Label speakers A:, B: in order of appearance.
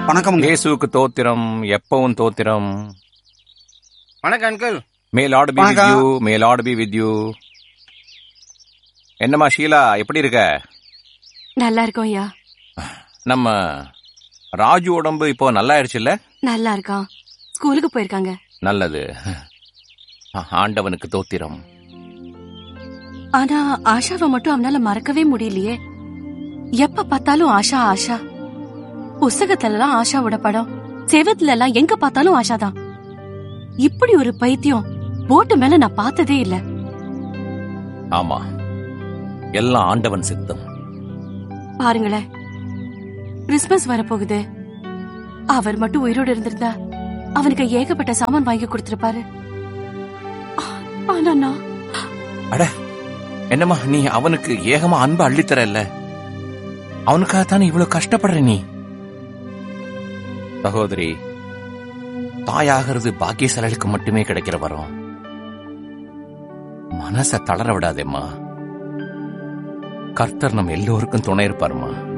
A: வணக்கம்
B: இயேசுவுக்கு தோத்திரம் எப்பவும் தோத்திரம்
C: வணக்கம் uncle
B: may Lord be with
A: வணக்கம்.
B: You may Lord be with you என்னம்மா ஷீலா எப்படி இருக்க
D: நல்லா இருக்கோம் ஐயா
B: நம்ம ராஜு உடம்பு இப்போ நல்லா ஆயிடுச்சுல்ல
D: நல்லா இருக்கான் ஸ்கூலுக்கு போயிருக்காங்க
B: நல்லது ஆ- ஆண்டவனுக்கு தோத்திரம்
D: ஆனா ஆஷாவை மட்டும் அவனால மறக்கவே முடியலையே எப்ப பார்த்தாலும் ஆஷா ஆஷா புஸ்தகத்துல எல்லாம் ஆஷாவோட படம் செவத்துல எல்லாம் எங்க பார்த்தாலும் ஆஷாதான் இப்படி ஒரு பைத்தியம் போட்டு மேல நான் பார்த்ததே இல்ல
B: ஆமா எல்லாம் ஆண்டவன் சித்தம்
D: பாருங்களேன் கிறிஸ்மஸ் வரப்போகுது அவர் மட்டும் உயிரோடு இருந்திருந்தா அவனுக்கு ஏகப்பட்ட சாமான் வாங்கி கொடுத்திருப்பாரு ஆ- ஆனா நான்
B: என்னம்மா நீ அவனுக்கு ஏகமா அன்பு அள்ளித்தர இல்ல அவனுக்காகத்தானே இவ்வளவு கஷ்டப்படுற நீ சகோதரி தாயாகிறது பாக்கியசாலிகளுக்கு மட்டுமே கிடைக்கிற வரம் மனச தளர விடாதேம்மா கர்த்தர் நம்ம எல்லோருக்கும் துணை இருப்பாருமா